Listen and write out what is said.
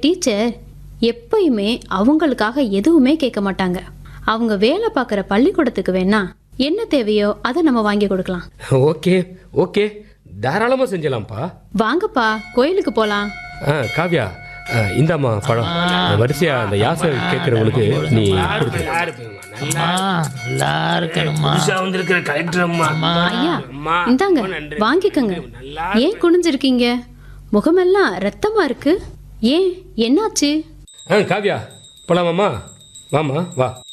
Teacher எப்பயுமே அவங்களுக்காக எதுவுமே கேட்க மாட்டாங்க அவங்க வேலை பார்க்குற பள்ளிக்கூடத்துக்கு வேணா என்ன தேவையோ அதை நம்ம வாங்கி கொடுக்கலாம் ஓகே ஓகே தாராளமாக செஞ்சலாம்ப்பா வாங்கப்பா கோயிலுக்கு போலாம் ஆ காவ்யா ஆ, இந்தாம்மா பழம் வரிசையா அந்த யாசை கேட்குறவங்களுக்கு நீ கொடுத்து நல்லா இருப்பீங்கம்மா நல்லா அம்மா நல்லா இருக்கணுமா புதுசா வந்திருக்கிற கலெக்டர் அம்மா ஐயா அம்மா இந்தாங்க ரொம்ப நன்றி. வாங்கிக்கோங்க நல்லா ஏன் குனிஞ்சிருக்கீங்க முகமெல்லாம் ரத்தமா இருக்கு ஏன் என்னாச்சு ஆ காவ்யா போலாமாம்மா வாம்மா வா